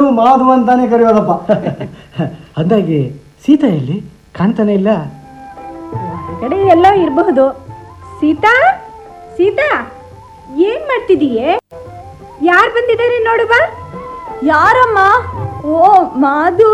ಮಾಧು ಅಂತಾನೆ ಕರೆಯೋದಪ್ಪ ಅಂದಾಗೆ ಸೀತಾ ಎಲ್ಲಿ ಕಾಣ್ತಾನೆ ಇಲ್ಲ ಹೊರಗಡೆ ಎಲ್ಲ ಇರಬಹುದು ಸೀತಾ ಸೀತಾ ಏನ್ ಮಾಡ್ತಿದೀಯೇ ಯಾರು ಬಂದಿದ್ದಾರೆ ನೋಡು ಬಾ ಯಾರಮ್ಮ ಓ ಮಾಧು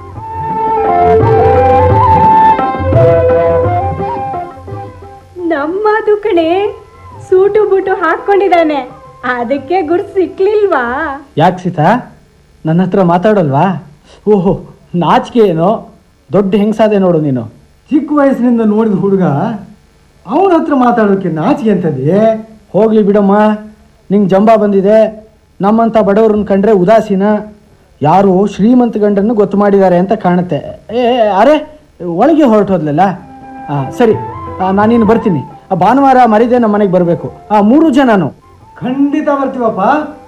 ನಮ್ಮ ಮಾಧು ಕಣೆ ಸೂಟು ಬೂಟು ಹಾಕೊಂಡಿದ್ದಾನೆ ಅದಕ್ಕೆ ಗುರ್ತು ಸಿಕ್ಲಿಲ್ವಾ ಯಾಕೆ ಸೀತಾ ನನ್ನ ಹತ್ರ ಮಾತಾಡಲ್ವಾ ಓಹೋ ನಾಚಿಕೆ ಏನೋ ದೊಡ್ಡ ಹೆಂಗಸಾದೆ ನೋಡು ನೀನು ಚಿಕ್ಕ ವಯಸ್ಸಿನಿಂದ ನೋಡಿದ ಹುಡುಗ ಅವನ ಹತ್ರ ಮಾತಾಡೋಕೆ ನಾಚಿಕೆ ಅಂತದೆ ಹೋಗ್ಲಿ ಬಿಡಮ್ಮ ನಿಂಗೆ ಜಂಬ ಬಂದಿದೆ ನಮ್ಮಂಥ ಬಡವ್ರನ್ನ ಕಂಡ್ರೆ ಉದಾಸೀನ ಯಾರು ಶ್ರೀಮಂತ ಗಂಡನ್ನು ಗೊತ್ತು ಮಾಡಿದ್ದಾರೆ ಅಂತ ಕಾಣುತ್ತೆ ಏ ಏ, ಅರೆ ಒಳಗೆ ಹೊರಟೋದ್ಲಲ್ಲ ಹಾಂ ಸರಿ ಆ, ನಾನಿನ್ನು ಬರ್ತೀನಿ ಆ, ಭಾನುವಾರ ಮರಿದೆ ನಮ್ಮ ಮನೆಗೆ ಬರಬೇಕು ಆ ಮೂರು ಜನನು ಖಂಡಿತ ಬರ್ತೀವಪ್ಪ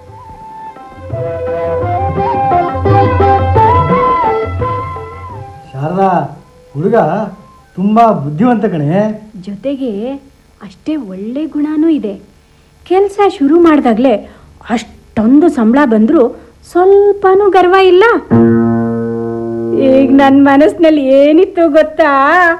ಶಾರದಾ ಹುಡುಗ ತುಂಬಾ ಬುದ್ಧಿವಂತ ಕಣೆ ಜೊತೆಗೆ ಅಷ್ಟೇ ಒಳ್ಳೆ ಗುಣನೂ ಇದೆ ಕೆಲಸ ಶುರು ಮಾಡಿದಾಗಲೇ ಅಷ್ಟೊಂದು ಸಂಬಳ ಬಂದರೂ ಸ್ವಲ್ಪನೂ ಗರ್ವ ಇಲ್ಲ ಈಗ ನನ್ನ ಮನಸ್ಸಿನಲ್ಲಿ ಏನಿತ್ತು ಗೊತ್ತಾ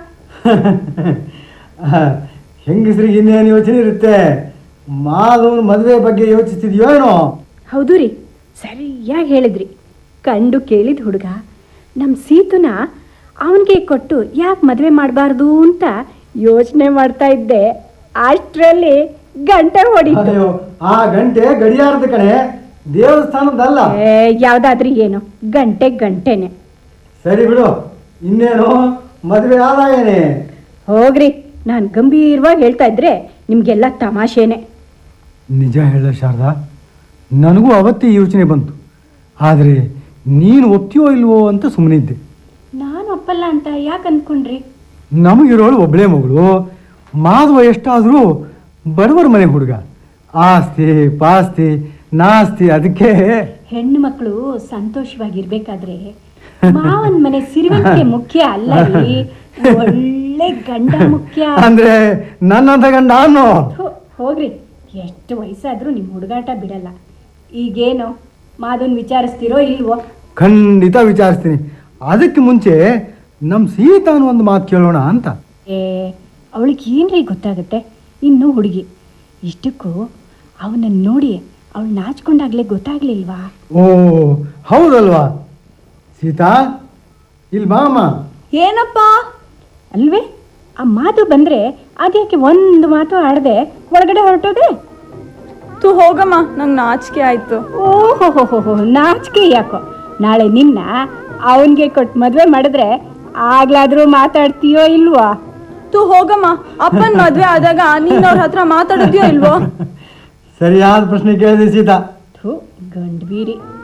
ಹೆಂಗಸ್ರಿಗೆ ಇನ್ನೇನು ಯೋಚನೆ ಇರುತ್ತೆ ಮಾಧವನ ಮದುವೆ ಬಗ್ಗೆ ಯೋಚಿಸ್ತಿದ್ಯೋ ಏನೋ ಹೌದು ರೀ ಸರಿಯಾಗಿ ಹೇಳಿದ್ರಿ ಕಂಡು ಕೇಳಿದ ಹುಡುಗ ನಮ್ಮ ಸೀತುನ ಅವನಿಗೆ ಕೊಟ್ಟು ಯಾಕೆ ಮದುವೆ ಮಾಡಬಾರ್ದು ಅಂತ ಯೋಚನೆ ಮಾಡ್ತಾ ಇದ್ದೆ ಅಷ್ಟರಲ್ಲಿ ಗಂಟೆ ಹೊಡಿತು ಅಯ್ಯೋ ಆ ಗಂಟೆ ಗಡಿಯಾರದ ಕಣೆ ದೇವಸ್ಥಾನದಲ್ಲ ಏ, ಯಾವ್ದಾದ್ರೂ ಏನು ಗಂಟೆ ಗಂಟೆನೆ ಸರಿ ಬಿಡು ಇನ್ನೇನು ಮದುವೆ ಆದಾಯನೇ ಹೋಗ್ರಿ ನಾನು ಗಂಭೀರವಾಗಿ ಹೇಳ್ತಾ ಇದ್ರೆ ನಿಮ್ಗೆಲ್ಲ ತಮಾಷೆನೆ ನಿಜ ಹೇಳ ಶಾರದಾ ನನಗೂ ಅವತ್ತೇ ಯೋಚನೆ ಬಂತು ಆದರೆ ನೀನು ಒಪ್ತೀಯೋ ಇಲ್ವೋ ಅಂತ ಸುಮ್ಮನಿದ್ದೆ ನಾನು ಒಪ್ಪಲ್ಲ ಅಂತ ಯಾಕೆ ಅಂದ್ಕೊಂಡ್ರಿ ನಮಗಿರೋಳು ಒಬ್ಬಳೇ ಮಗಳು ಮಾಧವ ಎಷ್ಟಾದರೂ ಬಡವರ ಮನೆ ಹುಡುಗ ಆಸ್ತಿ ಪಾಸ್ತಿ ನಾಸ್ತಿ ಅದಕ್ಕೆ ಹೆಣ್ಣು ಮಕ್ಕಳು ಸಂತೋಷವಾಗಿರ್ಬೇಕಾದ್ರೆ ಮಾವನ್ ಮನೆ ಸಿರಿವಂತಿಕೆ ಮುಖ್ಯ ಅಲ್ಲ ರೀ ಒಳ್ಳೆ ಗಂಡ ಮುಖ್ಯ ಅಂದ್ರೆ ನನ್ನಂತ ಗಂಡ ಅನ್ನೋ ಥು, ಹೋಗ್ರಿ ಎಷ್ಟು ವಯಸ್ಸಾದ್ರೂ ನಿಮ್ ಹುಡುಗಾಟ ಬಿಡಲ್ಲ ಈಗೇನು ಮಾದನ್ ವಿಚಾರಿಸ್ತಿರೋ ಇಲ್ವೋ ಖಂಡಿತ ವಿಚಾರಿಸ್ತೀನಿ ಅದಕ್ಕೆ ಮುಂಚೆ ನಮ್ಮ ಸೀತಾನು ಒಂದು ಮಾತು ಕೇಳೋಣ ಅಂತ ಏ ಅವಳಿಗೆ ಏನ್ರಿ ಗೊತ್ತಾಗುತ್ತೆ ಇನ್ನು ಹುಡುಗಿ ಇಷ್ಟಕ್ಕೂ ಅವನನ್ನು ನೋಡಿ ಅವಳು ನಾಚ್ಕೊಂಡಾಗ್ಲೇ ಗೊತ್ತಾಗ್ಲಿಲ್ವಾ ಓ ಹೌದಲ್ವಾ ಸೀತಾ ಇಲ್ಲಿ ಬಾ ಅಮ್ಮ ಏನಪ್ಪ ಅಲ್ವೇ ಆ ಮಾತು ಬಂದ್ರೆ ಅದ್ಯಾಕೆ ಒಂದು ಮಾತು ಆಡದೆ ಒಳಗಡೆ ಹೊರಟೋದೆ ತು ಹೋಗಮ್ಮ ನಂಗೆ ನಾಚಿಕೆ ಆಯ್ತು ಓಹೋ ನಾಚಿಕೆ ಯಾಕೋ ನಾಳೆ ನಿನ್ನ ಅವನಿಗೆ ಕೊಟ್ಟು ಮದುವೆ ಮಾಡಿದ್ರೆ ಆಗ್ಲಾದ್ರೂ ಮಾತಾಡ್ತೀಯೋ ಇಲ್ವೋ ತು ಹೋಗಮ್ಮ ಅಪ್ಪನ ಮದ್ವೆ ಆದಾಗ ನೀನ್ ಅವ್ರ ಹತ್ರ ಮಾತಾಡಿದ್ಯೋ ಇಲ್ವೋ ಸರಿಯಾದ ಪ್ರಶ್ನೆ ಕೇಳಿದೆ ಸೀತಾ ಥು ಗಂಡ್ಬೀರಿ